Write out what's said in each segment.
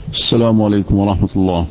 السلام عليكم ورحمة الله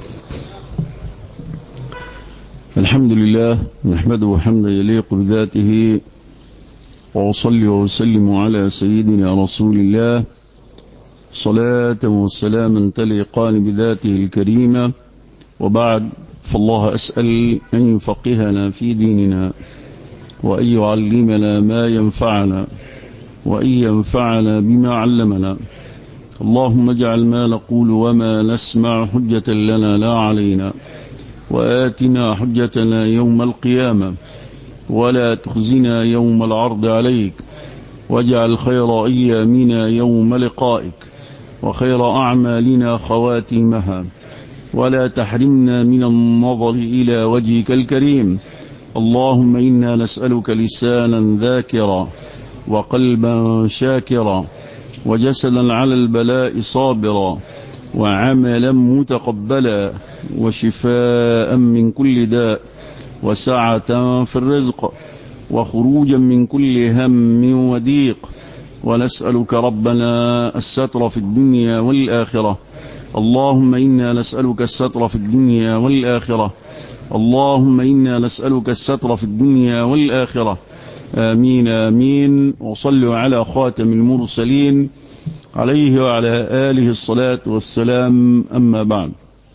الحمد لله نحمده حمدا يليق بذاته وأصلي وأسلم على سيدنا رسول الله صلاة وسلاما تليقان بذاته الكريمة وبعد فالله أسأل أن يفقهنا في ديننا وأن يعلمنا ما ينفعنا وأن ينفعنا بما علمنا اللهم اجعل ما نقول وما نسمع حجة لنا لا علينا وآتنا حجتنا يوم القيامة ولا تخزنا يوم العرض عليك واجعل خير أيامنا يوم لقائك وخير أعمالنا خواتيمها ولا تحرمنا من النظر إلى وجهك الكريم اللهم إنا نسألك لسانا ذاكرا وقلبا شاكرا وجسدا على البلاء صابرا وعملا متقبلا وشفاء من كل داء وسعة في الرزق وخروجا من كل هم وضيق ونسألك ربنا الستر في الدنيا والآخرة اللهم إنا نسألك الستر في الدنيا والآخرة اللهم إنا نسألك الستر في الدنيا والآخرة آمين آمين وصلوا على خاتم المرسلين عليه وعلى آله الصلاة والسلام أما بعد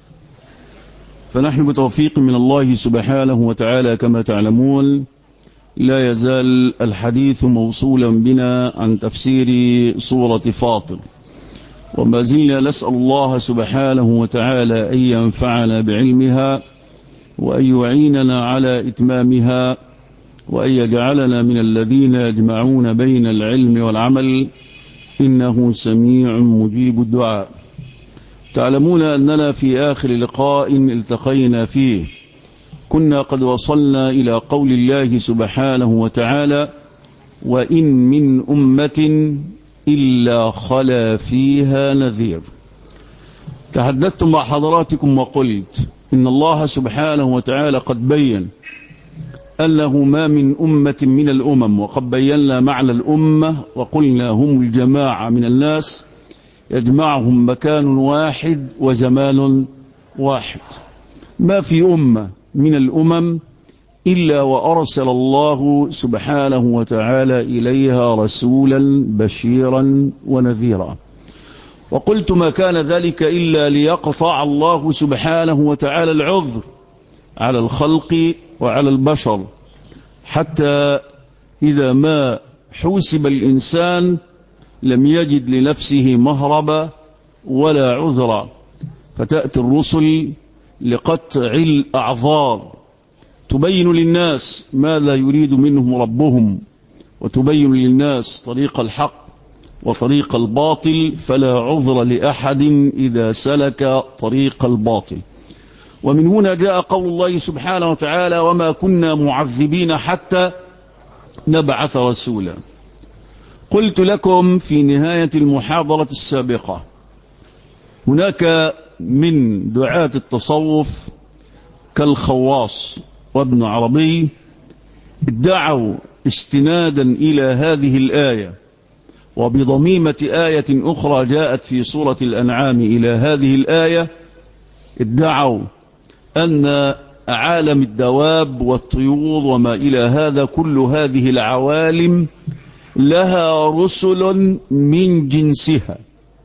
فنحن بتوفيق من الله سبحانه وتعالى كما تعلمون لا يزال الحديث موصولا بنا عن تفسير سورة فاطر وما زلنا نسأل الله سبحانه وتعالى أن ينفعنا بعلمها وأن يعيننا على إتمامها وأن يجعلنا من الذين يجمعون بين العلم والعمل إنه سميع مجيب الدعاء تعلمون أننا في آخر لقاء التقينا فيه كنا قد وصلنا إلى قول الله سبحانه وتعالى وإن من أمة إلا خلا فيها نذير تحدثت مع حضراتكم وقلت إن الله سبحانه وتعالى قد بين أنه ما من أمة من الأمم وقد بينا معنى الأمة وقلنا هم الجماعة من الناس يجمعهم مكان واحد وزمان واحد ما في أمة من الأمم إلا وأرسل الله سبحانه وتعالى إليها رسولا بشيرا ونذيرا وقلت ما كان ذلك إلا ليقطع الله سبحانه وتعالى العذر على الخلق وعلى البشر حتى إذا ما حوسب الإنسان لم يجد لنفسه مهربا ولا عذرا فتأتي الرسل لقطع الأعذار تبين للناس ماذا يريد منهم ربهم وتبين للناس طريق الحق وطريق الباطل فلا عذر لأحد إذا سلك طريق الباطل ومن هنا جاء قول الله سبحانه وتعالى وما كنا معذبين حتى نبعث رسولا قلت لكم في نهاية المحاضرة السابقة هناك من دعاة التصوف كالخواص وابن عربي ادعوا استنادا إلى هذه الآية وبضميمة آية أخرى جاءت في سورة الأنعام إلى هذه الآية ادعوا أن عالم الدواب والطيور وما إلى هذا كل هذه العوالم لها رسل من جنسها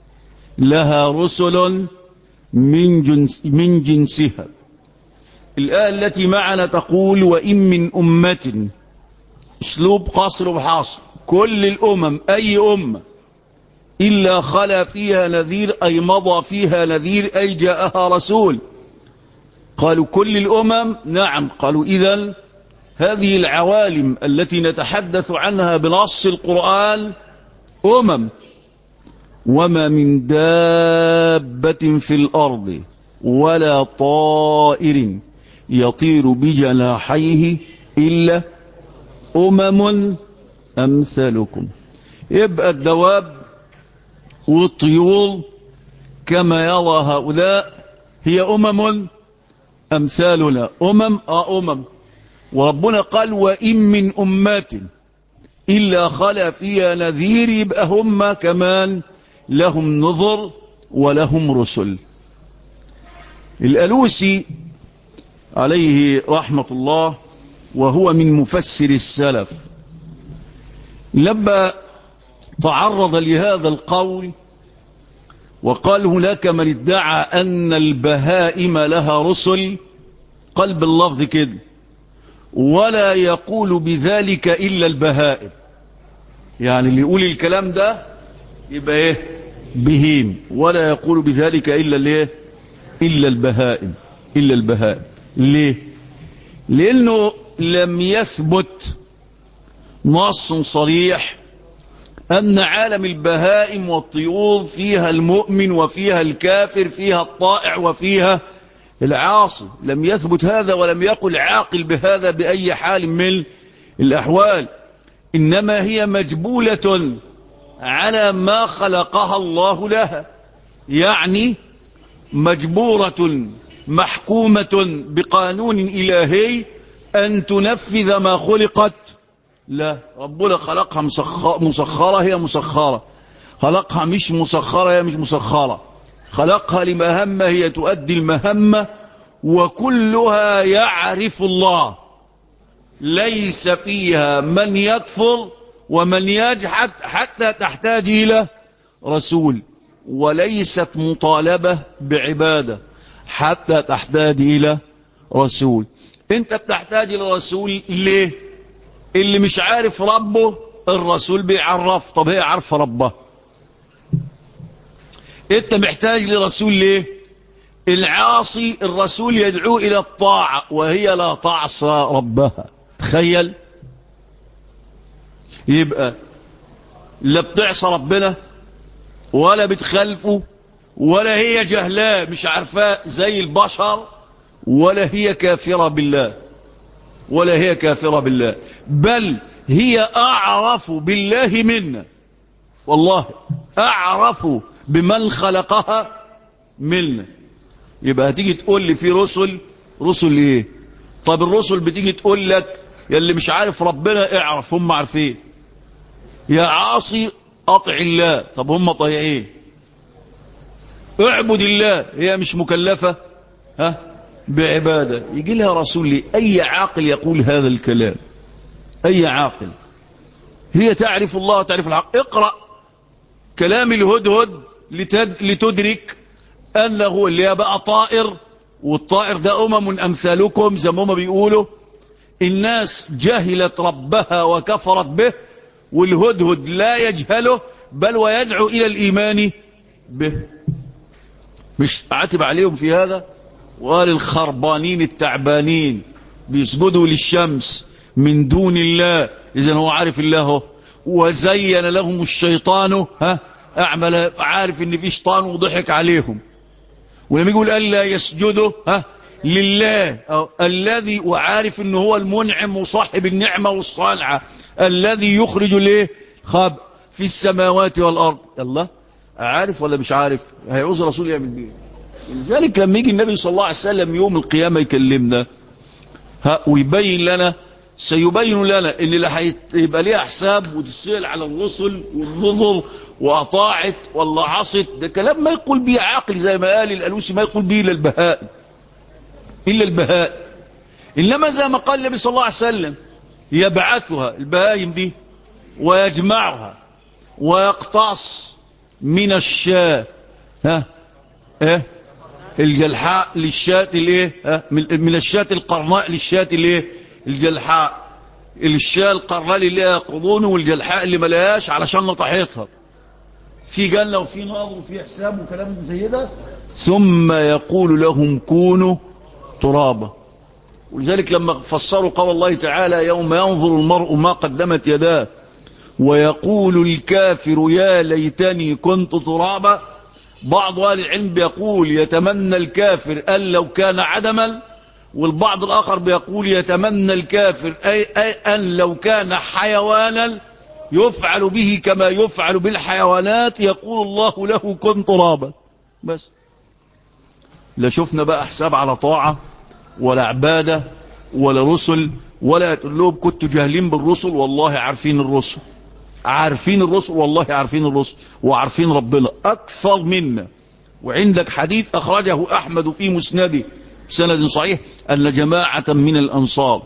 لها رسل من, جنس من جنسها الآية التي معنا تقول وإن من أمة اسلوب قاصر وحاصر كل الأمم أي أمة إلا خلا فيها نذير أي مضى فيها نذير أي جاءها رسول قالوا كل الأمم نعم قالوا إذن هذه العوالم التي نتحدث عنها بنص القرآن أمم وما من دابة في الأرض ولا طائر يطير بجناحيه إلا أمم أمثالكم يبقى الدواب والطيور كما يرى هؤلاء هي أمم أمثالنا أمم آه أمم وربنا قال وإن من أمات إلا خلا فيها نذير يبقى هم كمان لهم نظر ولهم رسل الألوسي عليه رحمة الله وهو من مفسر السلف لما تعرض لهذا القول وقال هناك من ادعى أن البهائم لها رسل قلب اللفظ كده ولا يقول بذلك إلا البهائم يعني اللي يقول الكلام ده يبقى ايه بهيم ولا يقول بذلك إلا الايه إلا البهائم إلا البهائم ليه لأنه لم يثبت نص صريح أن عالم البهائم والطيور فيها المؤمن وفيها الكافر فيها الطائع وفيها العاصي لم يثبت هذا ولم يقل عاقل بهذا بأي حال من الأحوال إنما هي مجبولة على ما خلقها الله لها يعني مجبورة محكومة بقانون إلهي أن تنفذ ما خلقت لا ربنا خلقها مسخرة هي مسخرة خلقها مش مسخرة هي مش مسخرة خلقها لمهمة هي تؤدي المهمة وكلها يعرف الله ليس فيها من يكفر ومن يجحد حتى تحتاج إلى رسول وليست مطالبة بعبادة حتى تحتاج إلى رسول انت بتحتاج إلى رسول ليه اللي مش عارف ربه الرسول بيعرف طب هي عارفه ربها انت محتاج لرسول ليه العاصي الرسول يدعو الى الطاعة وهي لا تعصى ربها تخيل يبقى لا بتعصى ربنا ولا بتخلفه ولا هي جهلاء مش عارفاه زي البشر ولا هي كافرة بالله ولا هي كافرة بالله بل هي أعرف بالله منا والله أعرف بمن خلقها منا يبقى هتيجي تقول لي في رسل رسل ايه طب الرسل بتيجي تقول لك يا اللي مش عارف ربنا اعرف هم عارفين يا عاصي اطع الله طب هم طيعين اعبد الله هي مش مكلفة ها بعبادة يجي لها رسول لي اي عاقل يقول هذا الكلام اي عاقل هي تعرف الله وتعرف الحق اقرأ كلام الهدهد لتد... لتدرك أنه اللي بقى طائر والطائر ده أمم أمثالكم زي ما بيقولوا الناس جهلت ربها وكفرت به والهدهد لا يجهله بل ويدعو إلى الإيمان به مش عاتب عليهم في هذا وقال الخربانين التعبانين بيسجدوا للشمس من دون الله إذا هو عارف الله وزين لهم الشيطان ها أعمل عارف ان في شيطان وضحك عليهم ولما يقول ألا يسجدوا ها لله أو الذي وعارف انه هو المنعم وصاحب النعمة والصالعة الذي يخرج ليه خاب في السماوات والأرض الله عارف ولا مش عارف هيعوز الرسول يعمل بيه لذلك لما يجي النبي صلى الله عليه وسلم يوم القيامة يكلمنا ها ويبين لنا سيبين لنا ان اللي هيبقى ليها حساب وتسأل على الرسل والنظر وأطاعت ولا عصت ده كلام ما يقول به عاقل زي ما قال الألوسي ما يقول به إلا البهاء إلا البهاء إنما زي ما قال النبي صلى الله عليه وسلم يبعثها البهايم دي ويجمعها ويقتص من الشاة ها اه الجلحاء للشاة الايه ها من الشاة القرناء للشاة الايه الجلحاء الشاة القرناء اللي لها قضون والجلحاء اللي ملهاش علشان نطحيتها في جنة وفي نار وفي حساب وكلام زي ده ثم يقول لهم كونوا ترابا ولذلك لما فسروا قول الله تعالى يوم ينظر المرء ما قدمت يداه ويقول الكافر يا ليتني كنت ترابا بعض أهل العلم بيقول يتمنى الكافر أن لو كان عدما والبعض الآخر بيقول يتمنى الكافر أي, أي أن لو كان حيوانا يفعل به كما يفعل بالحيوانات يقول الله له كن ترابا بس لا شفنا بقى حساب على طاعة ولا عبادة ولا رسل ولا تقول لهم كنتوا جاهلين بالرسل والله عارفين الرسل عارفين الرسل والله عارفين الرسل وعارفين ربنا أكثر منا وعندك حديث أخرجه أحمد في مسنده سند صحيح أن جماعة من الأنصار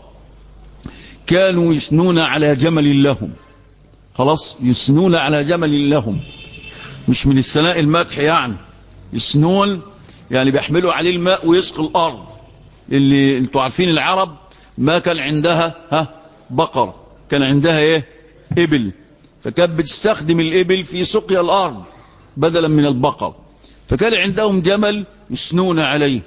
كانوا يسنون على جمل لهم خلاص يسنون على جمل لهم مش من الثناء المدح يعني يسنون يعني بيحملوا عليه الماء ويسقي الأرض اللي انتوا عارفين العرب ما كان عندها ها بقر كان عندها ايه إبل فكانت بتستخدم الإبل في سقيا الأرض بدلا من البقر فكان عندهم جمل يسنون عليه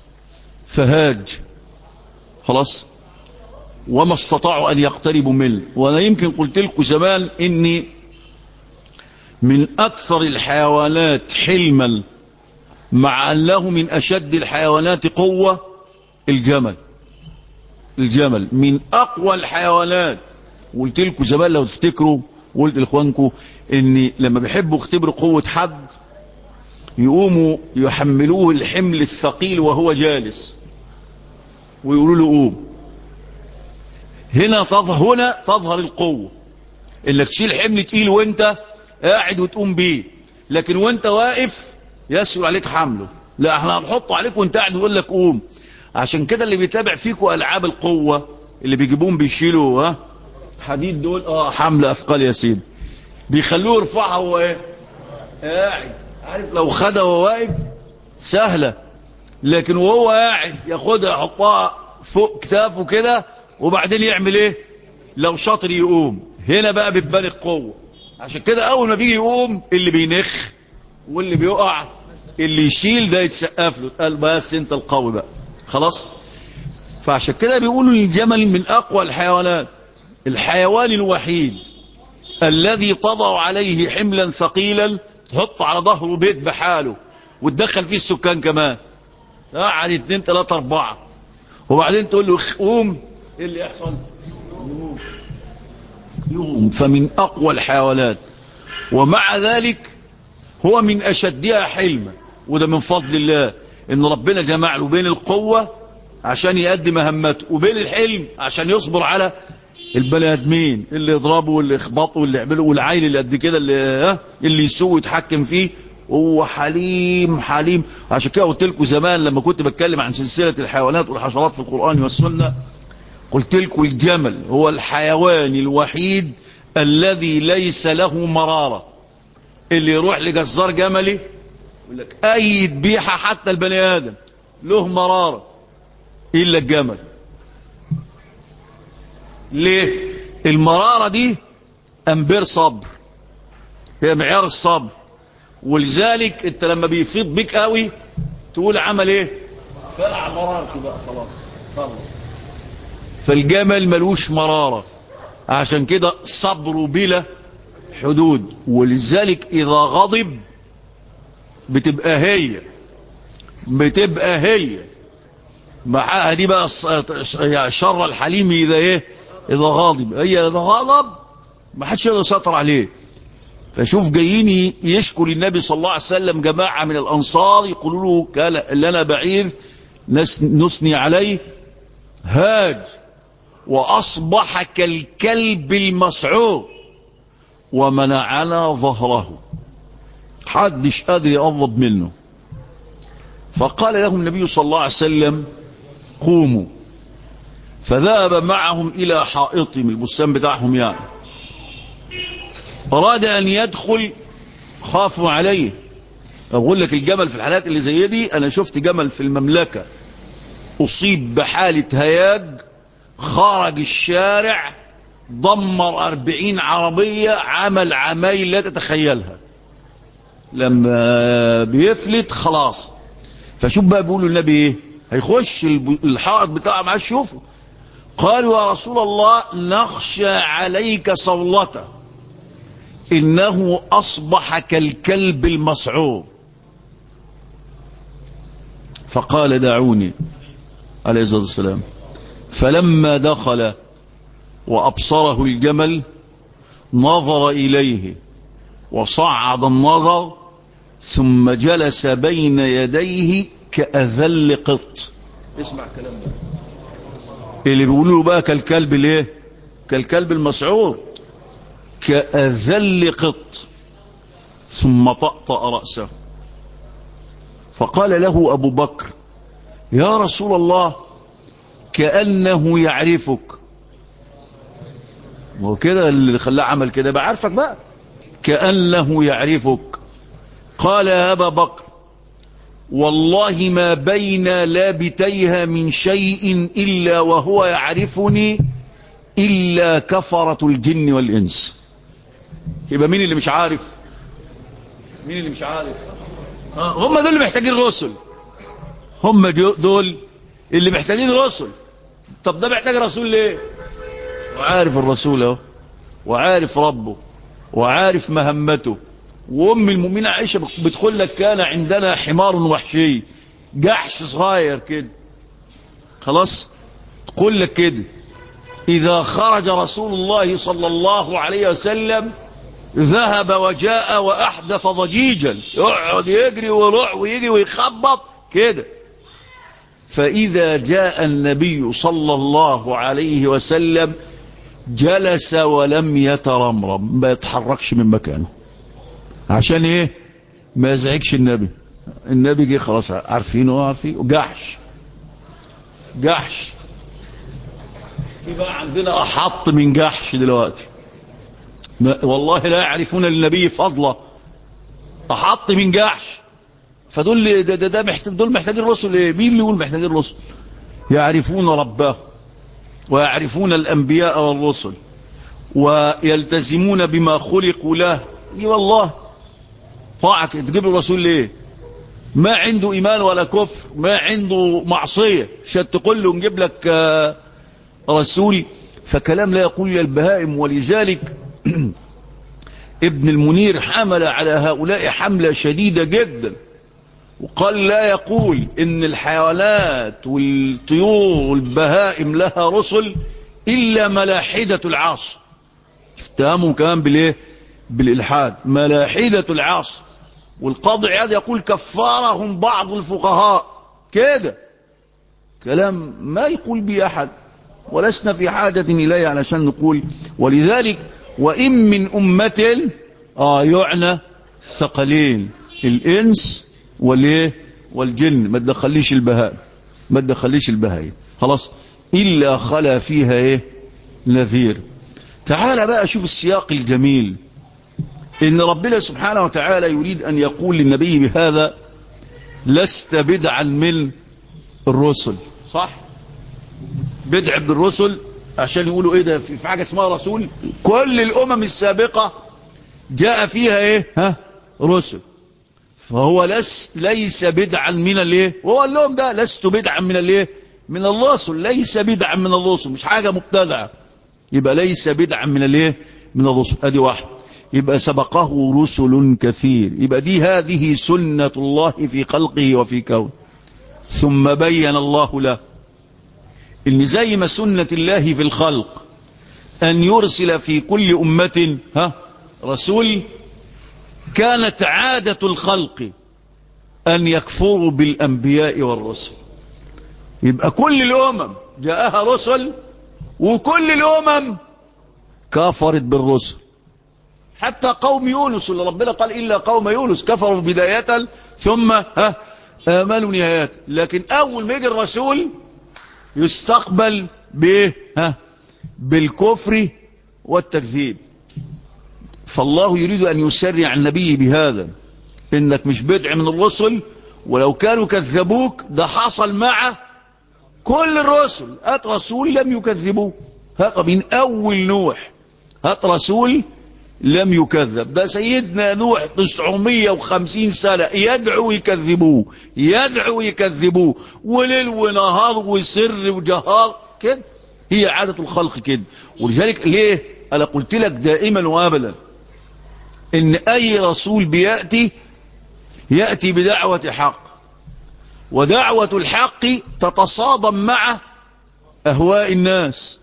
فهاج خلاص وما استطاعوا أن يقتربوا منه وأنا يمكن قلت لكم زمان إني من أكثر الحيوانات حلما مع أنه من أشد الحيوانات قوة الجمل الجمل من أقوى الحيوانات قلت لكم زمان لو تفتكروا قلت لإخوانكم إني لما بيحبوا يختبروا قوة حد يقوموا يحملوه الحمل الثقيل وهو جالس ويقولوا له قوم هنا تظهر هنا تظهر القوة انك تشيل حمل تقيل وانت قاعد وتقوم بيه لكن وانت واقف يسهل عليك حمله لا احنا هنحطه عليك وانت قاعد ويقول لك قوم عشان كده اللي بيتابع فيكم العاب القوة اللي بيجيبوهم بيشيلوا ها حديد دول اه حمل اثقال يا سيدي بيخلوه يرفعها وهو ايه قاعد عارف لو خدها وهو واقف سهلة لكن وهو قاعد ياخدها يحطها فوق كتافه كده وبعدين يعمل ايه لو شاطر يقوم هنا بقى بتبان القوة عشان كده اول ما بيجي يقوم اللي بينخ واللي بيقع اللي يشيل ده يتسقف له قال بس انت القوي بقى خلاص فعشان كده بيقولوا الجمل من اقوى الحيوانات الحيوان الوحيد الذي تضع عليه حملا ثقيلا تحط على ظهره بيت بحاله وتدخل فيه السكان كمان قعد اتنين تلاتة اربعة وبعدين تقول له قوم ايه اللي يحصل يقوم يقوم فمن اقوى الحيوانات ومع ذلك هو من اشدها حلما وده من فضل الله ان ربنا جمع له بين القوة عشان يؤدي مهمته وبين الحلم عشان يصبر على البني ادمين اللي يضربه واللي يخبطه واللي يعمله والعيل اللي قد كده اللي ها اللي يسوق يتحكم فيه هو حليم حليم عشان كده قلت لكم زمان لما كنت بتكلم عن سلسلة الحيوانات والحشرات في القرآن والسنة قلت لكم الجمل هو الحيوان الوحيد الذي ليس له مرارة اللي يروح لجزار جملي يقول لك اي ذبيحة حتى البني ادم له مرارة الا الجمل ليه المرارة دي امبير صبر هي معيار الصبر ولذلك انت لما بيفيض بيك قوي تقول عمل ايه فقع مرارته بقى خلاص خلص فالجمل ملوش مرارة عشان كده صبره بلا حدود ولذلك اذا غضب بتبقى هي بتبقى هي معاها دي بقى شر الحليم اذا ايه اذا غاضب هي اذا غضب ما حدش يقدر يسيطر عليه فشوف جايين يشكر النبي صلى الله عليه وسلم جماعة من الأنصار يقولوا له كان لنا بعير نثني عليه هاج وأصبح كالكلب المسعور ومنعنا ظهره حدش قادر يقرب منه فقال لهم النبي صلى الله عليه وسلم قوموا فذهب معهم إلى حائطهم البستان بتاعهم يعني أراد أن يدخل خافوا عليه أقول لك الجمل في الحالات اللي زي دي أنا شفت جمل في المملكة أصيب بحالة هياج خرج الشارع دمر أربعين عربية عمل عمايل لا تتخيلها لما بيفلت خلاص فشوف بقى بيقولوا النبي ايه هيخش الحائط بتاعه معاه شوفه قالوا يا رسول الله نخشى عليك صولته إنه أصبح كالكلب المسعور فقال دعوني عليه الصلاة والسلام فلما دخل وأبصره الجمل نظر إليه وصعد النظر ثم جلس بين يديه كأذل قط اسمع كلام ده اللي بيقولوا بقى كالكلب ليه كالكلب المسعور كأذل قط ثم طأطأ رأسه فقال له أبو بكر يا رسول الله كأنه يعرفك وهو كده اللي خلاه عمل كده بعرفك بقى كأنه يعرفك قال يا أبا بكر والله ما بين لابتيها من شيء إلا وهو يعرفني إلا كفرة الجن والإنس يبقى مين اللي مش عارف مين اللي مش عارف هم دول اللي محتاجين رسل هم دول اللي محتاجين رسل طب ده محتاج رسول ليه وعارف الرسول اهو وعارف ربه وعارف مهمته وام المؤمنة عائشة بتقول لك كان عندنا حمار وحشي جحش صغير كده خلاص تقول لك كده إذا خرج رسول الله صلى الله عليه وسلم ذهب وجاء وأحدث ضجيجا يقعد يجري ويروح ويجي ويخبط كده فإذا جاء النبي صلى الله عليه وسلم جلس ولم يترمرم ما يتحركش من مكانه عشان ايه ما يزعجش النبي النبي جه خلاص عارفينه عارفين جحش جحش في بقى عندنا احط من جحش دلوقتي والله لا يعرفون النبي فضله احط من جحش فدول ده, ده, ده محتاج دول محتاجين رسل ايه مين اللي يقول محتاجين رسل يعرفون ربه ويعرفون الانبياء والرسل ويلتزمون بما خلقوا له اي والله طاعك تجيب الرسول ليه ما عنده ايمان ولا كفر ما عنده معصيه عشان تقول له نجيب لك رسول فكلام لا يقول البهائم ولذلك ابن المنير حمل على هؤلاء حملة شديدة جدا وقال لا يقول ان الحيوانات والطيور والبهائم لها رسل الا ملاحدة العاص افتهموا كمان بالايه بالالحاد ملاحدة العاص والقاضي عياض يقول كفارهم بعض الفقهاء كده كلام ما يقول به احد ولسنا في حاجة إليه علشان نقول ولذلك وإن من أمة آه يعنى الثقلين الإنس والإيه والجن ما تدخليش البهائم ما تدخليش البهائم خلاص إلا خلا فيها إيه نذير تعال بقى شوف السياق الجميل إن ربنا سبحانه وتعالى يريد أن يقول للنبي بهذا لست بدعا من الرسل صح بدع ابن الرسل عشان يقولوا ايه ده في حاجة اسمها رسول كل الامم السابقة جاء فيها ايه ها رسل فهو لس ليس بدعا من الايه وهو قال لهم ده لست بدعا من الايه من الرسل ليس بدعا من الرسل مش حاجة مبتدعة يبقى ليس بدعا من الايه من الرسل ادي واحد يبقى سبقه رسل كثير يبقى دي هذه سنة الله في خلقه وفي كونه ثم بين الله له ان زي ما سنة الله في الخلق ان يرسل في كل امة ها رسول كانت عادة الخلق ان يكفروا بالانبياء والرسل يبقى كل الامم جاءها رسل وكل الامم كفرت بالرسل حتى قوم يونس اللي ربنا قال إلا قوم يونس كفروا بداية ثم ها آمنوا نهاية لكن أول ما يجي الرسول يستقبل بايه ها بالكفر والتكذيب فالله يريد ان يسرع النبي بهذا انك مش بدع من الرسل ولو كانوا كذبوك ده حصل مع كل الرسل هات رسول لم يكذبوه هات من اول نوح هات رسول لم يكذب ده سيدنا نوح 950 سنة يدعو يكذبوه يدعو يكذبوه وليل ونهار وسر وجهار كده هي عادة الخلق كده ولذلك ليه أنا قلت لك دائما وابدا ان اي رسول بيأتي يأتي بدعوة حق ودعوة الحق تتصادم مع اهواء الناس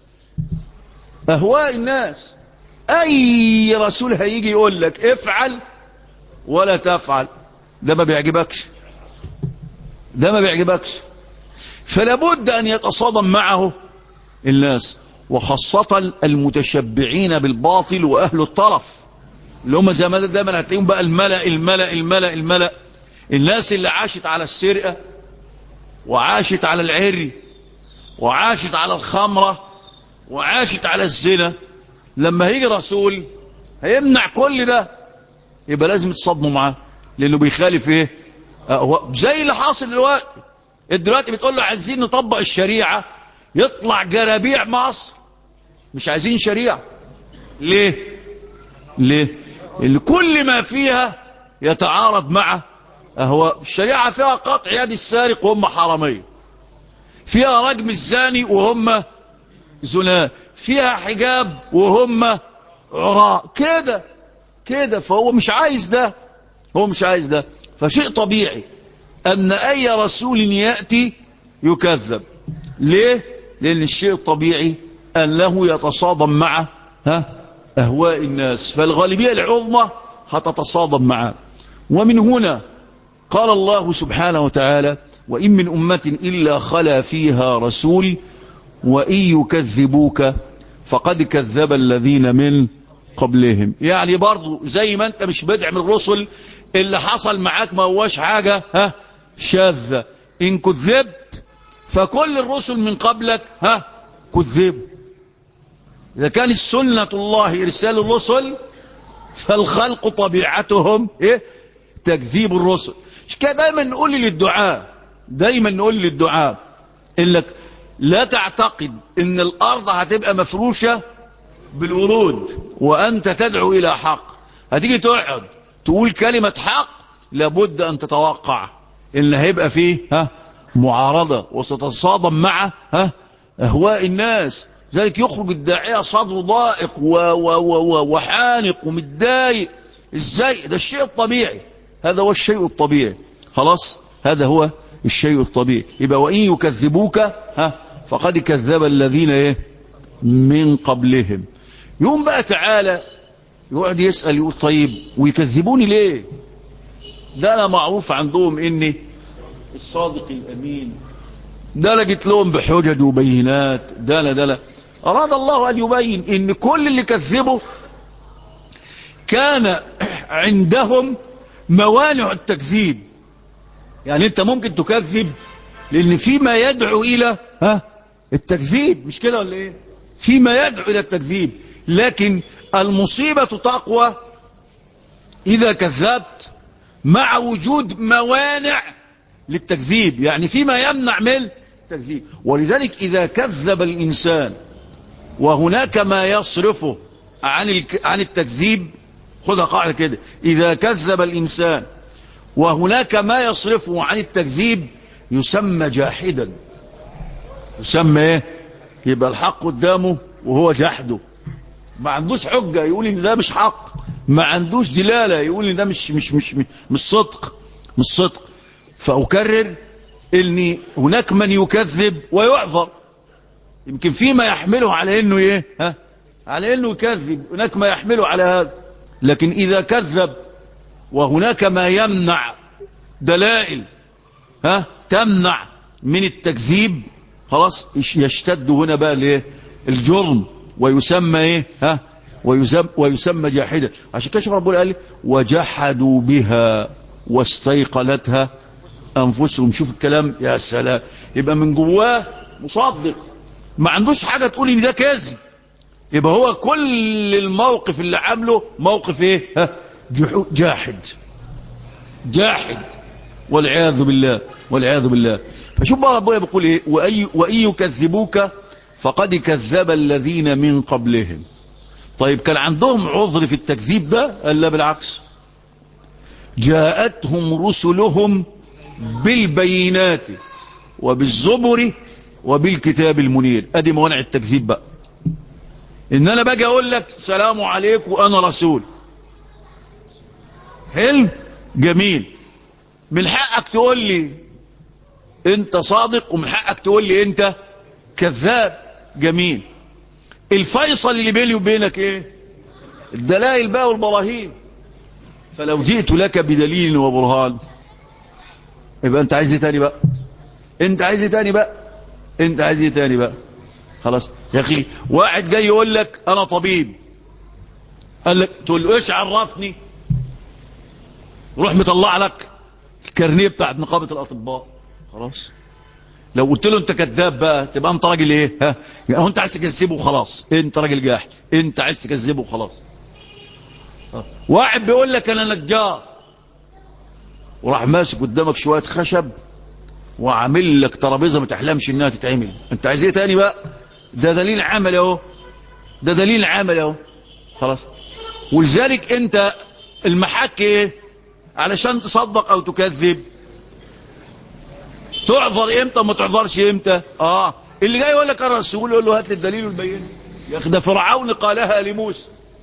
اهواء الناس اي رسول هيجي يقول لك افعل ولا تفعل ده ما بيعجبكش ده ما بيعجبكش فلابد ان يتصادم معه الناس وخاصة المتشبعين بالباطل واهل الطرف اللي هم زي ما دايما هتلاقيهم بقى الملأ الملأ الملأ الملأ الناس اللي عاشت على السرقة وعاشت على العري وعاشت على الخمرة وعاشت على الزنا لما هيجي رسول هيمنع كل ده يبقى لازم تصدموا معاه لانه بيخالف ايه أهواء زي اللي حاصل دلوقتي دلوقتي بتقول له عايزين نطبق الشريعة يطلع جرابيع مصر مش عايزين شريعة ليه ليه اللي كل ما فيها يتعارض مع أهواء الشريعة فيها قطع يد السارق وهم حرامية فيها رجم الزاني وهم زنا فيها حجاب وهم عراء كده كده فهو مش عايز ده هو مش عايز ده فشيء طبيعي أن أي رسول يأتي يكذب ليه لأن الشيء الطبيعي أنه يتصادم مع ها أهواء الناس فالغالبية العظمى هتتصادم معه ومن هنا قال الله سبحانه وتعالى وإن من أمة إلا خلا فيها رسول وإن يكذبوك فقد كذب الذين من قبلهم يعني برضو زي ما انت مش بدع من الرسل اللي حصل معاك ما هواش حاجة ها شاذة إن كذبت فكل الرسل من قبلك ها كذبوا إذا كانت سنة الله إرسال الرسل فالخلق طبيعتهم إيه؟ تكذيب الرسل مش كده دايما نقول للدعاء دايما نقول للدعاء إنك لا تعتقد إن الأرض هتبقى مفروشة بالورود وأنت تدعو إلى حق هتيجي تقعد تقول كلمة حق لابد أن تتوقع إن هيبقى فيه ها معارضة وستصادم مع ها أهواء الناس ذلك يخرج الداعية صدره ضائق و و و وحانق ومتضايق ازاي ده الشيء الطبيعي هذا هو الشيء الطبيعي خلاص هذا هو الشيء الطبيعي يبقى وإن يكذبوك ها فقد كذب الذين ايه من قبلهم يوم بقى تعالى يقعد يسأل يقول طيب ويكذبوني ليه ده أنا معروف عندهم إني الصادق الأمين ده لقيت لهم بحجج وبينات ده لا ده لا أراد الله أن يبين إن كل اللي كذبوا كان عندهم موانع التكذيب يعني أنت ممكن تكذب لأن فيما يدعو إلى ها التكذيب مش كده ولا إيه فيما يدعو إلى التكذيب لكن المصيبة تقوى إذا كذبت مع وجود موانع للتكذيب يعني فيما يمنع من التكذيب ولذلك إذا كذب الإنسان وهناك ما يصرفه عن الك... عن التكذيب خذها قاعدة كده إذا كذب الإنسان وهناك ما يصرفه عن التكذيب يسمى جاحدا يسمى ايه يبقى الحق قدامه وهو جحده ما عندوش حجة يقول ان ده مش حق ما عندوش دلالة يقول ان ده مش مش مش مش صدق مش صدق فأكرر ان هناك من يكذب ويعذر يمكن فيما يحمله على انه ايه ها على انه يكذب هناك ما يحمله على هذا لكن اذا كذب وهناك ما يمنع دلائل ها تمنع من التكذيب خلاص يشتد هنا بقى الايه الجرم ويسمى ايه ها ويسمى, ويسمى جاحدا عشان كده شوف ربنا قال وجحدوا بها واستيقنتها انفسهم شوف الكلام يا سلام يبقى من جواه مصدق ما عندوش حاجه تقول ان ده كذب يبقى هو كل الموقف اللي عامله موقف ايه ها جاحد جاحد والعياذ بالله والعياذ بالله فشوف بقى ربنا بيقول ايه وأي وان يكذبوك فقد كذب الذين من قبلهم طيب كان عندهم عذر في التكذيب ده قال لا بالعكس جاءتهم رسلهم بالبينات وبالزبر وبالكتاب المنير ادي موانع التكذيب بقى ان انا باجي اقول لك سلام عليكم وانا رسول حلو جميل من حقك تقول لي انت صادق ومن حقك تقول لي انت كذاب جميل الفيصل اللي بيني وبينك ايه الدلائل بقى والبراهين فلو جئت لك بدليل وبرهان يبقى انت عايز ايه تاني بقى انت عايز ايه تاني بقى انت عايز ايه تاني بقى خلاص يا اخي واحد جاي يقول لك انا طبيب قال لك تقول له ايش عرفني روح مطلع لك الكارنيه بتاعت نقابة الأطباء خلاص لو قلت له انت كذاب بقى تبقى انت راجل ايه ها هو انت عايز تكذبه وخلاص انت راجل جاحد انت عايز تكذبه وخلاص واحد بيقول لك انا نجار وراح ماسك قدامك شويه خشب وعامل لك ترابيزه ما تحلمش انها تتعمل انت عايز ايه تاني بقى ده دليل عمل اهو ده دليل عمل اهو خلاص ولذلك انت المحك ايه علشان تصدق او تكذب تعذر امتى وما تعذرش امتى اه اللي جاي يقول لك الرسول يقول له هات لي الدليل والبينه يا اخي ده فرعون قالها لموسى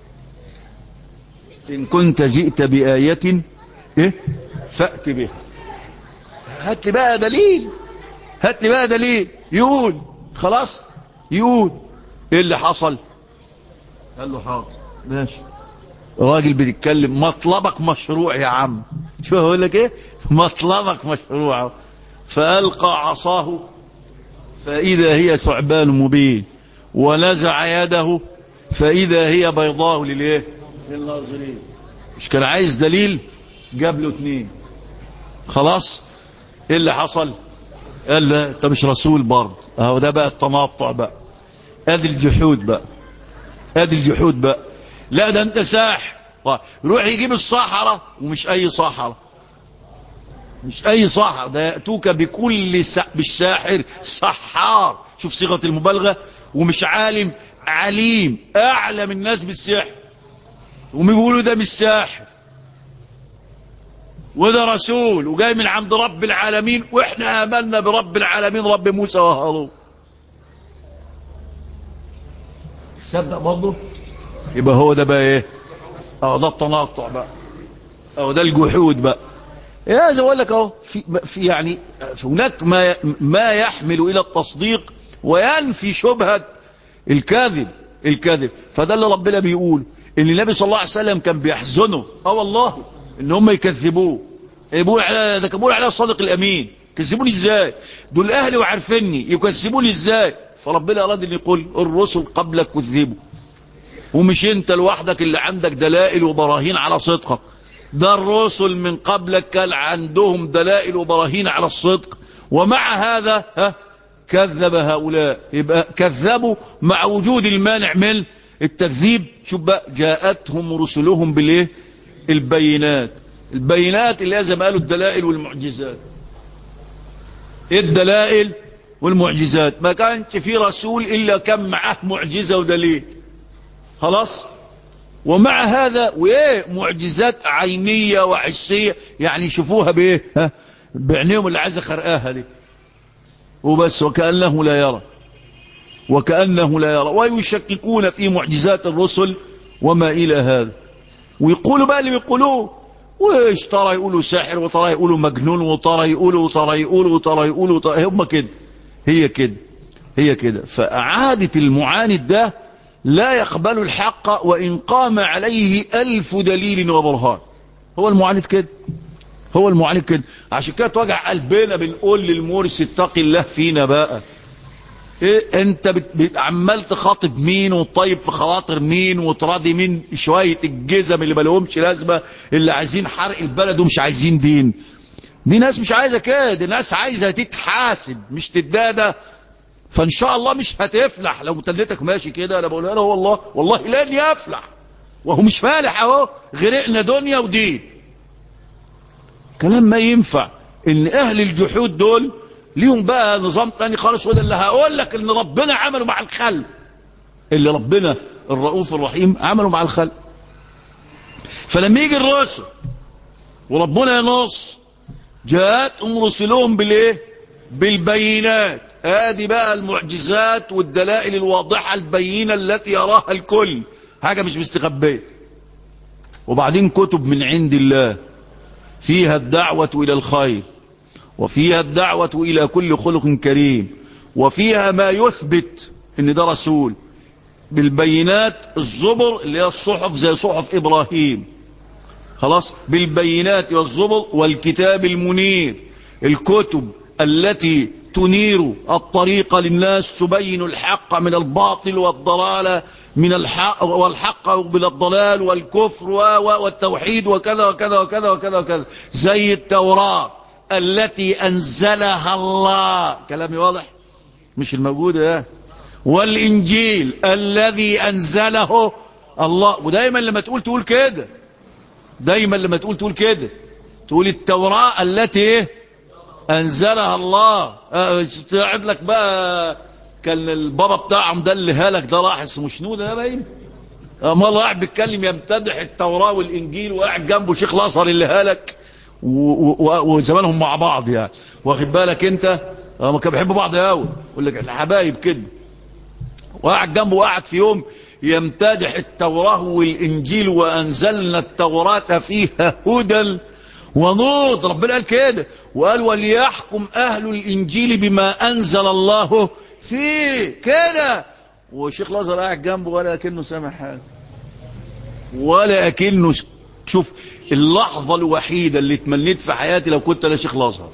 ان كنت جئت بآية ايه فأت بها هات لي بقى دليل هات لي بقى دليل يقول خلاص يقول ايه اللي حصل قال له حاضر ماشي راجل بيتكلم مطلبك مشروع يا عم شو هقول لك ايه مطلبك مشروع فألقى عصاه فإذا هي ثعبان مبين ونزع يده فإذا هي بيضاء للإيه للناظرين مش كان عايز دليل جاب له اتنين خلاص ايه اللي حصل قال له انت مش رسول برضه اهو ده بقى التنطع بقى ادي الجحود بقى ادي الجحود بقى لا ده انت ساحر روح يجيب الصحراء ومش اي صحراء مش اي صحراء ده ياتوك بكل س... بالساحر سحار شوف صيغه المبالغه ومش عالم عليم اعلم الناس بالسحر وبيقولوا ده مش ساحر وده رسول وجاي من عند رب العالمين واحنا امنا برب العالمين رب موسى وهارون تصدق برضه يبقى هو ده بقى ايه اهو ده التنطع بقى اهو ده الجحود بقى يا زي اقول لك اهو في, في يعني هناك ما ما يحمل الى التصديق وينفي شبهه الكاذب الكاذب فده اللي ربنا بيقول ان النبي صلى الله عليه وسلم كان بيحزنه اه والله ان هم يكذبوه يقول على ده كان على الصادق الامين كذبوني ازاي دول اهلي وعارفيني يكذبوني ازاي فربنا اراد ان يقول الرسل قبلك كذبوا ومش انت لوحدك اللي عندك دلائل وبراهين على صدقك ده الرسل من قبلك كان عندهم دلائل وبراهين على الصدق ومع هذا ها كذب هؤلاء يبقى كذبوا مع وجود المانع من التكذيب شوف بقى جاءتهم رسلهم بالايه البينات البينات اللي زي ما قالوا الدلائل والمعجزات ايه الدلائل والمعجزات ما كانش في رسول الا كان معه معجزه ودليل خلاص ومع هذا وايه معجزات عينيه وحسيه يعني يشوفوها بايه ها بعينيهم اللي عايزه خرقاها دي وبس وكانه لا يرى وكانه لا يرى ويشككون في معجزات الرسل وما الى هذا ويقولوا بقى اللي بيقولوه وايش ترى يقولوا ساحر وترى يقولوا مجنون وترى يقولوا وترى يقولوا وترى يقولوا وترى هم كده هي كده هي كده فعادة المعاند ده لا يقبل الحق وإن قام عليه ألف دليل وبرهان هو المعاند كده هو المعاند كده عشان كده توجع قلبنا بنقول للمورس اتقي الله فينا بقى إيه انت بت... عمال تخاطب مين وطيب في خواطر مين وتراضي مين شوية الجزم اللي مالهمش لازمة اللي عايزين حرق البلد ومش عايزين دين دي ناس مش عايزة كده دي ناس عايزة تتحاسب مش تدادى فان شاء الله مش هتفلح لو متلتك ماشي كده انا بقولها له والله والله لن يفلح وهو مش فالح اهو غرقنا دنيا ودين كلام ما ينفع ان اهل الجحود دول ليهم بقى نظام تاني خالص وده اللي هقول لك ان ربنا عمله مع الخلق اللي ربنا الرؤوف الرحيم عمله مع الخلق فلما يجي الرسل وربنا ينص جاءتهم رسلهم بالايه بالبينات ادي بقى المعجزات والدلائل الواضحة البينة التي يراها الكل حاجة مش مستخبية وبعدين كتب من عند الله فيها الدعوة الى الخير وفيها الدعوة إلى كل خلق كريم وفيها ما يثبت ان ده رسول بالبينات الزبر اللي هي الصحف زي صحف إبراهيم خلاص بالبينات والزبر والكتاب المنير الكتب التي تنير الطريق للناس تبين الحق من الباطل والضلال من الحق والحق من الضلال والكفر والتوحيد وكذا وكذا وكذا وكذا وكذا زي التوراة التي أنزلها الله كلامي واضح مش الموجود ده والإنجيل الذي أنزله الله ودايما لما تقول تقول كده دايما لما تقول تقول كده تقول التوراة التي أنزلها الله تقعد لك بقى كان البابا بتاعهم ده اللي هالك ده راح اسمه شنو ده باين امال قاعد بيتكلم يمتدح التوراة والإنجيل وقاعد جنبه شيخ الأزهر اللي هالك وزمانهم مع بعض يعني واخد بالك انت ما كانوا بيحبوا بعض قوي يقول لك احنا حبايب كده وقاعد جنبه وقعد في يوم يمتدح التوراة والإنجيل وأنزلنا التوراة فيها هدى ونور ربنا قال كده وقال وليحكم أهل الإنجيل بما أنزل الله فيه كده وشيخ الأزهر قاعد جنبه ولا أكنه سامع حاجة ولا أكنه شوف اللحظة الوحيدة اللي تمنيت في حياتي لو كنت أنا شيخ الأزهر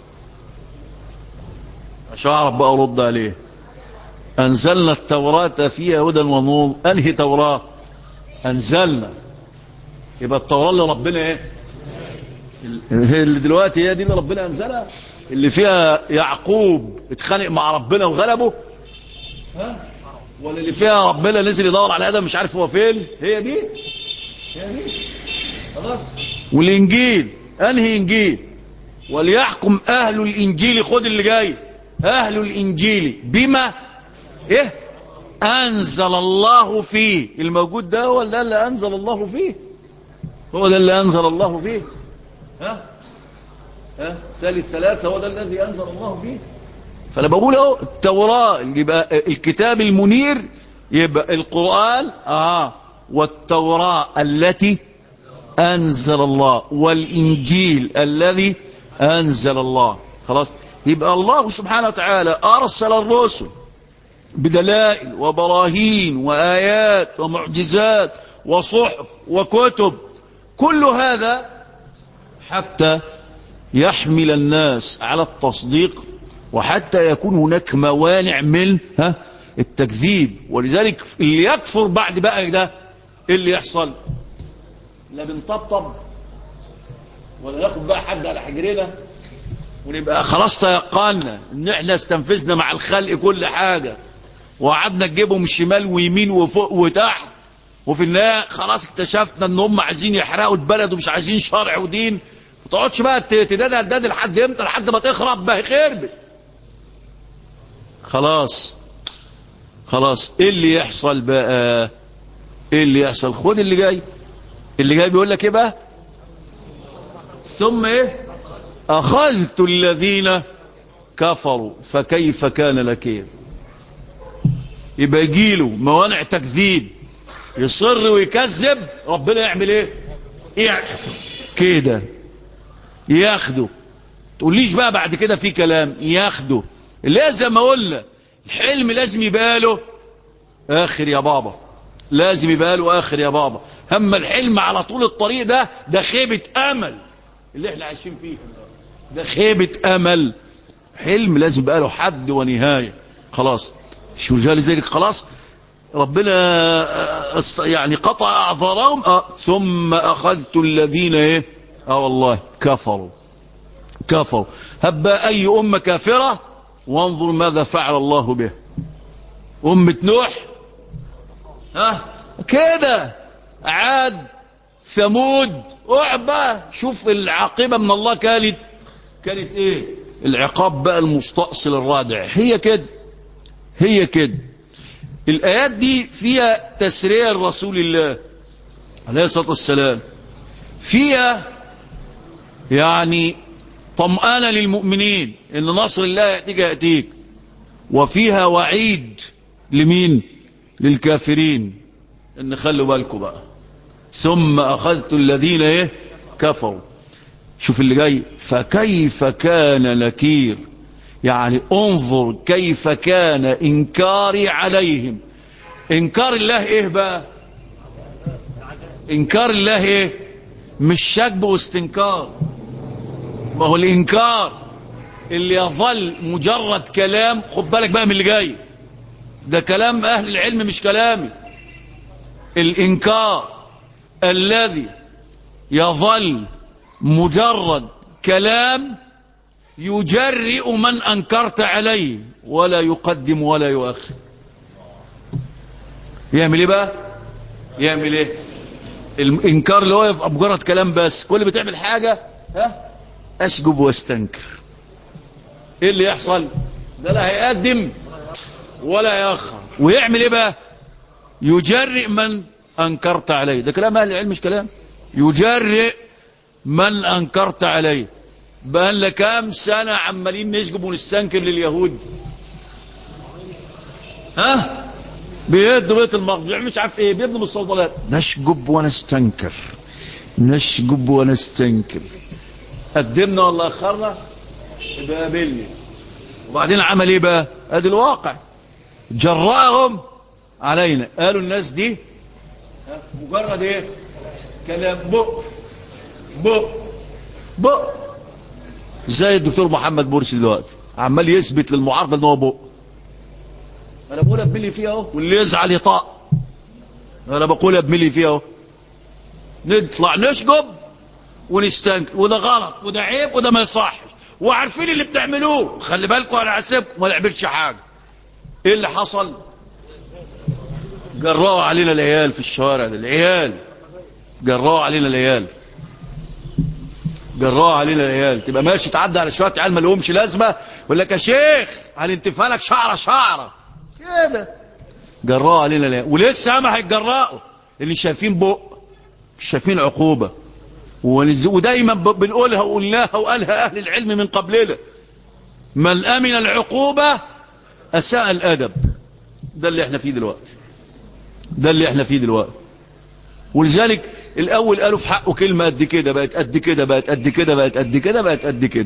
مش هعرف بقى أرد عليه أنزلنا التوراة فيها هدى ونور أنهي توراة أنزلنا يبقى التوراة اللي ربنا إيه اللي دلوقتي هي دي اللي ربنا أنزلها اللي فيها يعقوب اتخانق مع ربنا وغلبه ها ولا اللي فيها ربنا نزل يدور على آدم مش عارف هو فين هي دي هي دي خلاص والإنجيل أنهي إنجيل وليحكم أهل الإنجيل خد اللي جاي أهل الإنجيل بما إيه أنزل الله فيه الموجود ده هو ده اللي أنزل الله فيه هو ده اللي أنزل الله فيه ها ها ثالث ثلاثة هو ده الذي أنزل الله فيه فأنا بقول اهو التوراة يبقى الكتاب المنير يبقى القرآن آه والتوراة التي أنزل الله والإنجيل الذي أنزل الله خلاص يبقى الله سبحانه وتعالى أرسل الرسل بدلائل وبراهين وآيات ومعجزات وصحف وكتب كل هذا حتى يحمل الناس على التصديق وحتى يكون هناك موانع من ها التكذيب ولذلك اللي يكفر بعد بقى ده ايه اللي يحصل لا بنطبطب ولا ناخد بقى حد على حجرنا ونبقى خلاص تيقنا ان احنا استنفذنا مع الخلق كل حاجة وقعدنا نجيبهم شمال ويمين وفوق وتحت وفي النهاية خلاص اكتشفنا ان هم عايزين يحرقوا البلد ومش عايزين شرع ودين ما تقعدش بقى تدادها الداد لحد امتى لحد ما تخرب ما هي خربت خلاص خلاص ايه اللي يحصل بقى ايه اللي يحصل خد اللي جاي اللي جاي بيقول لك ايه بقى ثم ايه اخذت الذين كفروا فكيف كان لكير يبقى يجيله موانع تكذيب يصر ويكذب ربنا يعمل ايه ياخده كده ياخده تقوليش بقى بعد كده في كلام ياخده لازم قلنا الحلم لازم يبقى له اخر يا بابا لازم يبقى له اخر يا بابا اما الحلم على طول الطريق ده ده خيبة امل اللي احنا عايشين فيه ده خيبة امل حلم لازم يبقى له حد ونهاية خلاص شو رجال ذلك خلاص ربنا يعني قطع اعذارهم اه ثم اخذت الذين ايه اه والله كفروا كفروا هبا اي امه كافره وانظر ماذا فعل الله به امه نوح ها كده عاد ثمود اعبى شوف العاقبه من الله كانت كانت ايه العقاب بقى المستأصل الرادع هي كده هي كده الآيات دي فيها تسرية رسول الله عليه الصلاة والسلام فيها يعني طمأنة للمؤمنين إن نصر الله يأتيك يأتيك وفيها وعيد لمين للكافرين إن خلوا بالكم بقى ثم أخذت الذين إيه كفروا شوف اللي جاي فكيف كان نكير يعني انظر كيف كان انكاري عليهم انكار الله ايه بقى انكار الله ايه مش شكب واستنكار ما هو الانكار اللي يظل مجرد كلام خد بالك بقى من اللي جاي ده كلام اهل العلم مش كلامي الانكار الذي يظل مجرد كلام يجرئ من أنكرت عليه ولا يقدم ولا يؤخر يعمل ايه بقى يعمل ايه الانكار اللي هو يبقى مجرد كلام بس كل بتعمل حاجة ها اشجب واستنكر ايه اللي يحصل ده لا هيقدم ولا يأخر ويعمل ايه بقى يجرئ من انكرت عليه ده كلام اهل العلم مش كلام يجرئ من انكرت عليه بقى لنا كام سنة عمالين نشجب ونستنكر لليهود ها بيدوا بيت المقدس مش عارف ايه بيبنوا مستوطنات نشجب ونستنكر نشجب ونستنكر قدمنا ولا اخرنا يبقى قابلني وبعدين عمل ايه بقى ادي الواقع جرأهم علينا قالوا الناس دي مجرد ايه كلام بق بق بق زي الدكتور محمد مرسي دلوقتي عمال يثبت للمعارضه ان هو بق انا بقول ابملي فيها اهو واللي يزعل يطاق انا بقول ابملي فيها اهو نطلع نشجب ونستنكر وده غلط وده عيب وده ما يصحش وعارفين اللي بتعملوه خلي بالكم انا حاسبكم ما نعملش حاجه ايه اللي حصل جرأوا علينا العيال في الشوارع ده العيال جرأوا علينا العيال جرأوا علينا العيال تبقى ماشي تعدي على شويه عيال ما لهمش لازمه يقول لك يا شيخ هننتفها لك شعره شعره كده جرأوا علينا العيال ولسه ما هيتجرأوا اللي شايفين بق مش شايفين عقوبه ودايما بنقولها وقلناها وقالها اهل العلم من قبلنا من امن العقوبه اساء الادب ده اللي احنا فيه دلوقتي ده اللي احنا فيه دلوقتي ولذلك الاول قالوا في حقه كلمه قد كده بقت قد كده بقت قد كده بقت قد كده بقت قد كده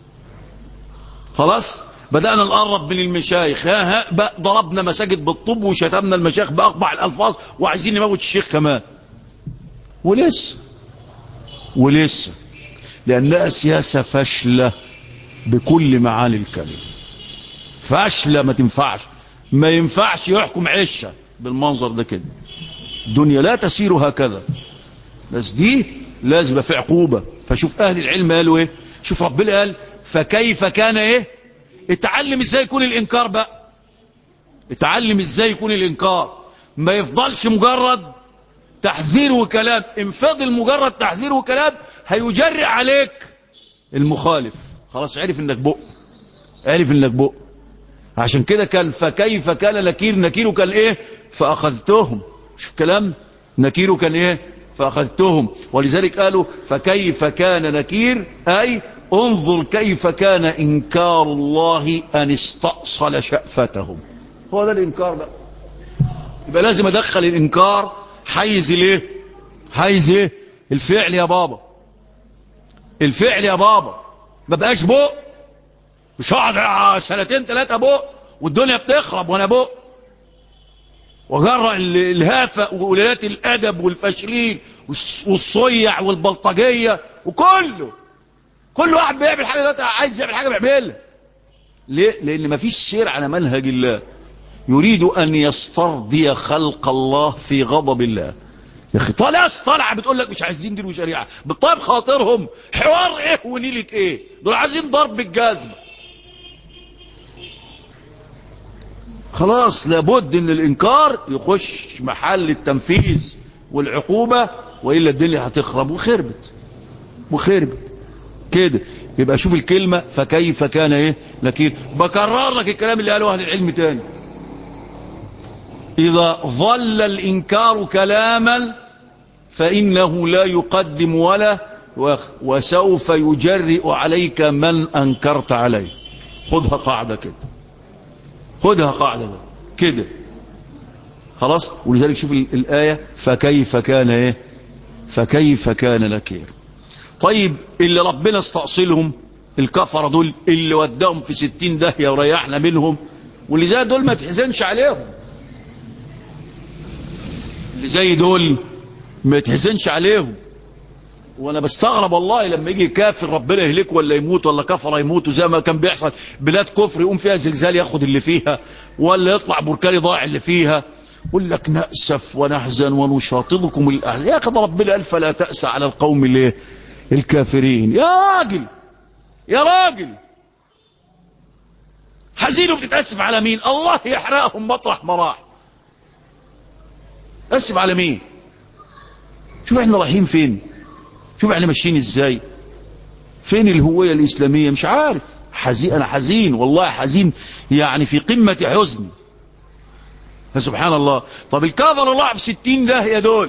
خلاص بدأنا نقرب من المشايخ ها ها بقى ضربنا مساجد بالطب وشتمنا المشايخ بأقبع الألفاظ وعايزين نموت الشيخ كمان ولسه ولسه لأنها سياسة فاشلة بكل معاني الكلمة فاشلة ما تنفعش ما ينفعش يحكم عشة بالمنظر ده كده الدنيا لا تسير هكذا بس دي لازم في عقوبة فشوف أهل العلم قالوا ايه شوف ربنا قال فكيف كان ايه اتعلم ازاي يكون الانكار بقى اتعلم ازاي يكون الانكار ما يفضلش مجرد تحذير وكلام ان فضل مجرد تحذير وكلام هيجرئ عليك المخالف خلاص عرف انك بق عرف انك بق عشان كده كان فكيف كان نكير نكير كان ايه فاخذتهم شوف كلام نكير كان ايه فاخذتهم ولذلك قالوا فكيف كان نكير اي انظر كيف كان انكار الله ان استأصل شأفتهم هو ده الانكار بقى يبقى لازم ادخل الانكار حيز ليه حيز ايه الفعل يا بابا الفعل يا بابا ما بقاش بق مش هقعد سنتين ثلاثه بق والدنيا بتخرب وانا بق وجرى الهافة وقلالات الادب والفاشلين والصيع والبلطجيه وكله كل واحد بيعمل حاجه دلوقتي عايز يعمل حاجه بيعملها ليه لان ما فيش سير على منهج الله يريد ان يسترضي خلق الله في غضب الله يا اخي طالع طالعه بتقول لك مش عايزين دين وشريعه بالطيب خاطرهم حوار ايه ونيله ايه دول عايزين ضرب بالجزمه خلاص لابد ان الانكار يخش محل التنفيذ والعقوبه والا الدنيا هتخرب وخربت وخربت كده يبقى شوف الكلمه فكيف كان ايه نكير بكرر لك الكلام اللي قاله اهل العلم تاني إذا ظل الإنكار كلاما فإنه لا يقدم ولا وسوف يجرئ عليك من أنكرت عليه خذها قاعدة كده خذها قاعدة كده خلاص ولذلك شوف الآية فكيف كان إيه فكيف كان نكير طيب اللي ربنا استأصلهم الكفر دول اللي وداهم في ستين داهية وريحنا منهم واللي زي دول ما تحزنش عليهم اللي زي دول ما تحزنش عليهم وانا بستغرب والله لما يجي كافر ربنا يهلكه ولا يموت ولا كفر يموت زي ما كان بيحصل بلاد كفر يقوم فيها زلزال ياخد اللي فيها ولا يطلع بركان يضاع اللي فيها يقول لك نأسف ونحزن ونشاطبكم الأهل يا أخي ربنا قال فلا تأس على القوم اللي الكافرين يا راجل يا راجل حزين وبتتأسف على مين الله يحرقهم مطرح ما راح أسف على مين شوف احنا رايحين فين شوف احنا ماشيين ازاي فين الهوية الإسلامية مش عارف حزين أنا حزين والله حزين يعني في قمة حزن فسبحان الله طب الكافر الله في ستين ده يا دول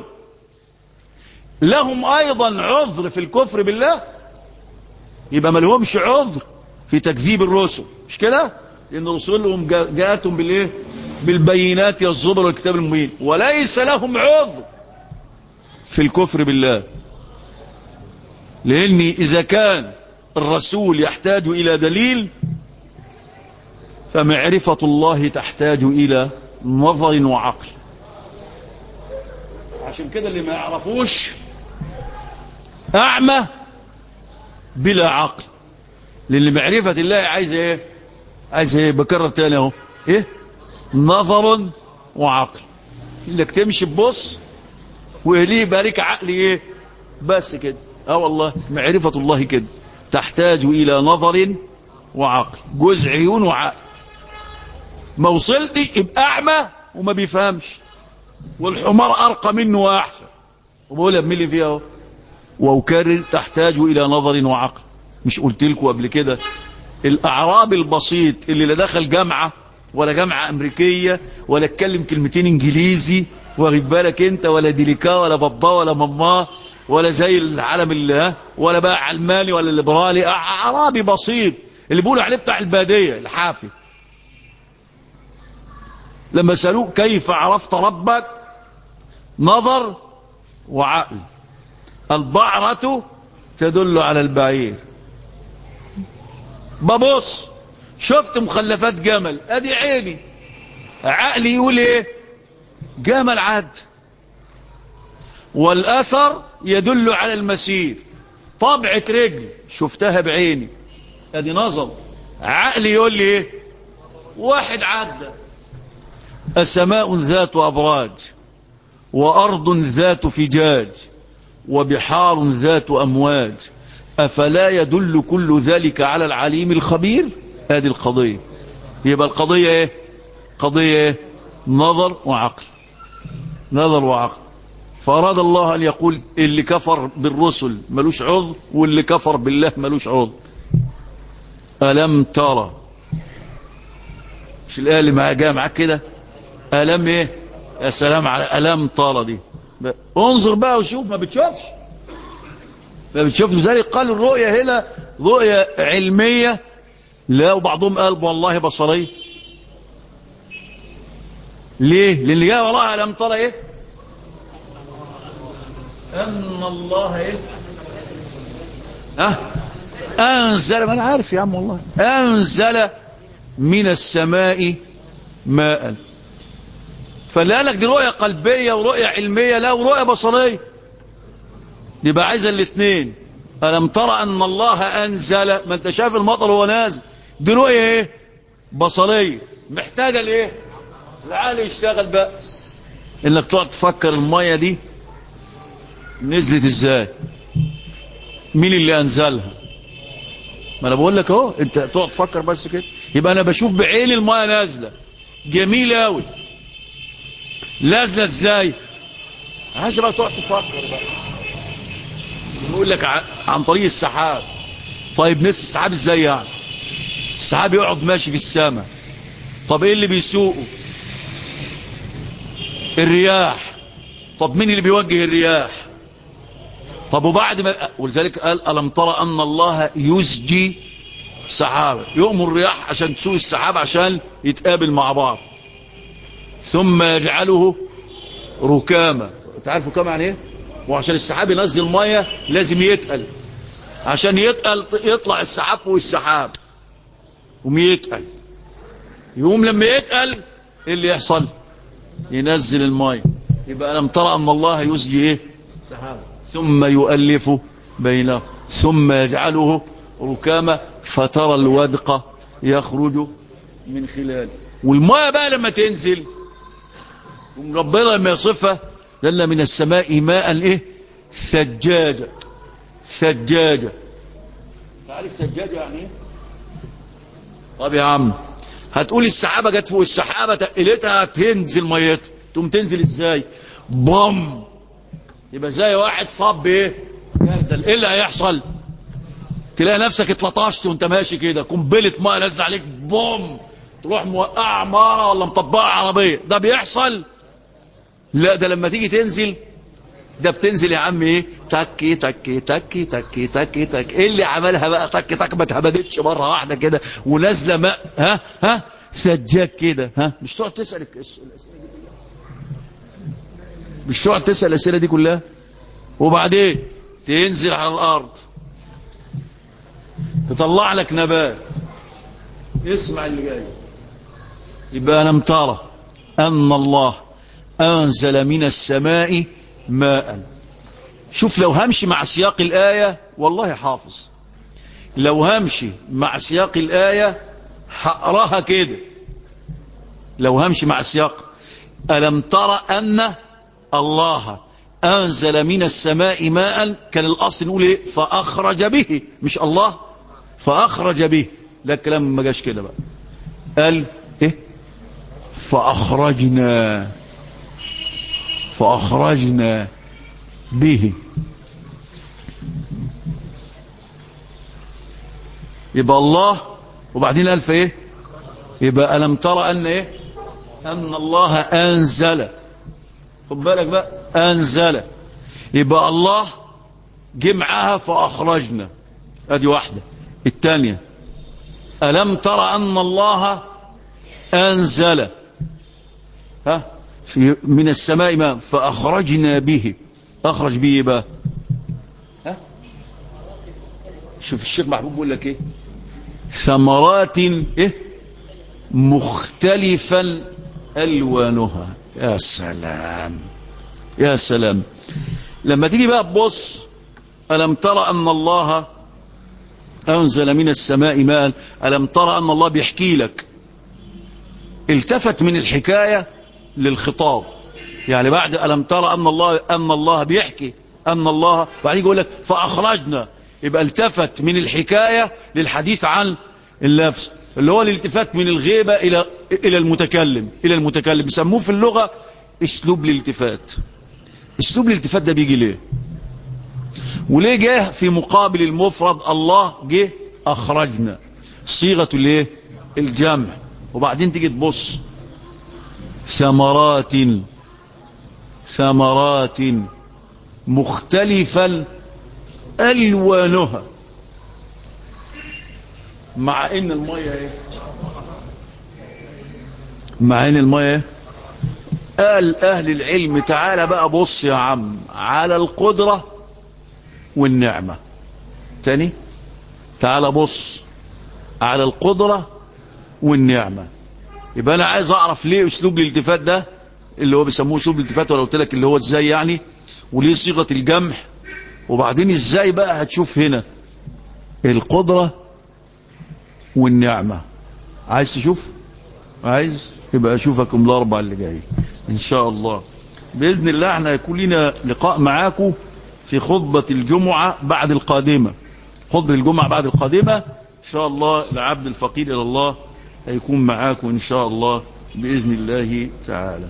لهم أيضا عذر في الكفر بالله يبقى ما لهمش عذر في تكذيب الرسل مش كده لأن رسلهم جاءتهم بالإيه بالبينات والزبر والكتاب المبين وليس لهم عذر في الكفر بالله لأن إذا كان الرسول يحتاج إلى دليل فمعرفة الله تحتاج إلى نظر وعقل عشان كده اللي ما يعرفوش أعمى بلا عقل لأن معرفة الله عايز ايه عايز ايه بكرر تاني اهو ايه نظر وعقل انك تمشي تبص وليه يبقى لك عقل ايه بس كده اه والله معرفة الله كده تحتاج الى نظر وعقل جزء عيون وعقل ما وصلتي يبقى اعمى وما بيفهمش والحمار ارقى منه واحسن وبقولها بملي فيها اهو واكرر تحتاج الى نظر وعقل مش قلت لكم قبل كده الاعراب البسيط اللي لا دخل جامعه ولا جامعه امريكيه ولا اتكلم كلمتين انجليزي واخد بالك انت ولا ديليكا ولا بابا ولا ماما ولا زي العالم اللي ولا بقى علماني ولا ليبرالي اعرابي بسيط اللي بيقولوا عليه بتاع الباديه الحافي لما سالوه كيف عرفت ربك نظر وعقل البعرة تدل على البعير ببص شفت مخلفات جمل ادي عيني عقلي يقول ايه جمل عد والاثر يدل على المسير طبعة رجل شفتها بعيني ادي نظر عقلي يقول لي ايه واحد عدى السماء ذات ابراج وارض ذات فجاج وبحار ذات امواج افلا يدل كل ذلك على العليم الخبير هذه القضية يبقى القضية ايه قضية ايه نظر وعقل نظر وعقل فأراد الله أن يقول اللي كفر بالرسل ملوش عذر واللي كفر بالله ملوش عذر ألم ترى مش الآية اللي معايا جايه معاك كده ألم ايه يا سلام على ألم ترى دي انظر بقى وشوف ما بتشوفش ما بتشوفش ذلك قال الرؤية هنا رؤية علمية لا وبعضهم قال والله بصري ليه لان اللي جاء وراها لم ترى ايه ان الله ايه اه انزل ما انا عارف يا عم والله انزل من السماء ماء فلا لك دي رؤية قلبية ورؤية علمية لا ورؤية بصرية يبقى عايزة الاثنين ألم ترى أن الله أنزل ما أنت شايف المطر وهو نازل دي رؤية إيه بصرية محتاجة لإيه العقل يشتغل بقى إنك تقعد تفكر المية دي نزلت إزاي مين اللي أنزلها ما أنا بقول لك أهو أنت تقعد تفكر بس كده يبقى أنا بشوف بعيني المية نازلة جميلة أوي نازلة إزاي عايز بقى تقعد تفكر بقى بيقول لك عن طريق السحاب طيب نس السحاب ازاي يعني السحاب يقعد ماشي في السماء طب ايه اللي بيسوقه الرياح طب مين اللي بيوجه الرياح طب وبعد ما ولذلك قال ألم ترى أن الله يسجي سحابة يؤمر الرياح عشان تسوق السحاب عشان يتقابل مع بعض ثم يجعله ركامة تعرفوا كم يعني ايه وعشان السحاب ينزل ميه لازم يتقل عشان يتقل يطلع السحاب فوق السحاب يقوم يتقل يقوم لما يتقل ايه اللي يحصل ينزل الميه يبقى لم ترى ان الله يسجي ايه سحاب ثم يؤلف بينه ثم يجعله ركامة فترى الودق يخرج من خلاله والميه بقى لما تنزل ربنا لما يصفها لأن من السماء ماء ايه ثجاجة ثجاجة تعرف ثجاجة يعني ايه طب يا عم هتقول السحابة جت فوق السحابة تقلتها تنزل ميتها تقوم تنزل ازاي بوم يبقى زي واحد صاب بايه جردل ايه اللي هيحصل تلاقي نفسك اتلطشت وانت ماشي كده قنبله ميه نازله عليك بوم تروح موقع عماره ولا مطبقه عربيه ده بيحصل لا ده لما تيجي تنزل ده بتنزل يا عم ايه تكي تكي تكي تكي تكي تك ايه اللي عملها بقى تك تك ما اتهبدتش مره واحده كده ونازله ماء ها ها سجاك كده ها مش تقعد تسال الاسئله دي مش تقعد تسال الاسئله دي كلها وبعدين تنزل على الارض تطلع لك نبات اسمع اللي جاي يبقى لم ترى ان الله انزل من السماء ماء شوف لو همشي مع سياق الآية والله حافظ لو همشي مع سياق الآية هقراها كده لو همشي مع سياق ألم ترى أن الله أنزل من السماء ماء كان الأصل نقول إيه فأخرج به مش الله فأخرج به لا الكلام ما جاش كده بقى قال إيه فأخرجنا فأخرجنا به يبقى الله وبعدين قال في ايه يبقى ألم ترى أن ايه أن الله أنزل خد بالك بقى أنزل يبقى الله جمعها فأخرجنا ادي واحدة الثانية ألم ترى أن الله أنزل ها في من السماء ماء فأخرجنا به أخرج به بقى ها شوف الشيخ محبوب بيقول لك ايه ثمرات ايه مختلفا ألوانها يا سلام يا سلام لما تيجي بقى تبص ألم ترى أن الله أنزل من السماء ماء ألم ترى أن الله بيحكي لك التفت من الحكاية للخطاب يعني بعد ألم ترى أن الله أن الله بيحكي أن الله بعدين يقول لك فأخرجنا يبقى التفت من الحكاية للحديث عن اللفظ اللي هو الالتفات من الغيبة إلى إلى المتكلم إلى المتكلم بيسموه في اللغة اسلوب الالتفات اسلوب الالتفات ده بيجي ليه وليه جه في مقابل المفرد الله جه أخرجنا صيغة الايه الجمع وبعدين تيجي تبص ثمرات ثمرات مختلفا ألوانها مع ان المية ايه مع ان المية ايه قال اهل العلم تعالى بقى بص يا عم على القدرة والنعمة تاني تعالى بص على القدرة والنعمة يبقى انا عايز اعرف ليه اسلوب الالتفات ده اللي هو بيسموه اسلوب الالتفات ولا قلت لك اللي هو ازاي يعني وليه صيغه الجمع وبعدين ازاي بقى هتشوف هنا القدره والنعمه عايز تشوف عايز يبقى اشوفكم الاربع اللي جاي ان شاء الله باذن الله احنا هيكون لنا لقاء معاكم في خطبه الجمعه بعد القادمه خطبه الجمعه بعد القادمه ان شاء الله العبد الفقير الى الله هيكون معاكم إن شاء الله بإذن الله تعالى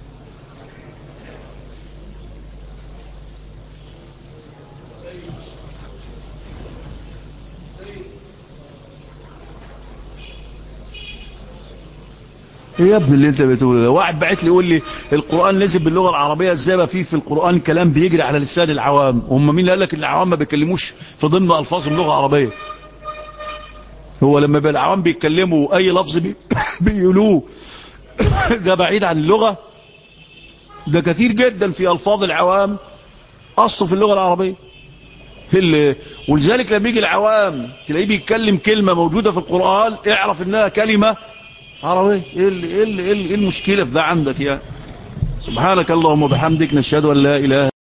ايه يا ابن اللي انت بتقوله ده واحد بعت لي يقول لي القران نزل باللغه العربيه ازاي بقى فيه في القران كلام بيجري على لسان العوام هم مين اللي قال لك ان العوام ما بيكلموش في ضمن الفاظهم لغه عربيه هو لما بقى العوام بيتكلموا اي لفظ بي بيقولوه ده بعيد عن اللغة ده كثير جدا في الفاظ العوام اصله في اللغة العربية اللي ولذلك لما يجي العوام تلاقيه بيتكلم كلمة موجودة في القرآن اعرف انها كلمة عربية ايه اللي ايه اللي ايه المشكلة في ده عندك يا سبحانك اللهم وبحمدك نشهد ان لا اله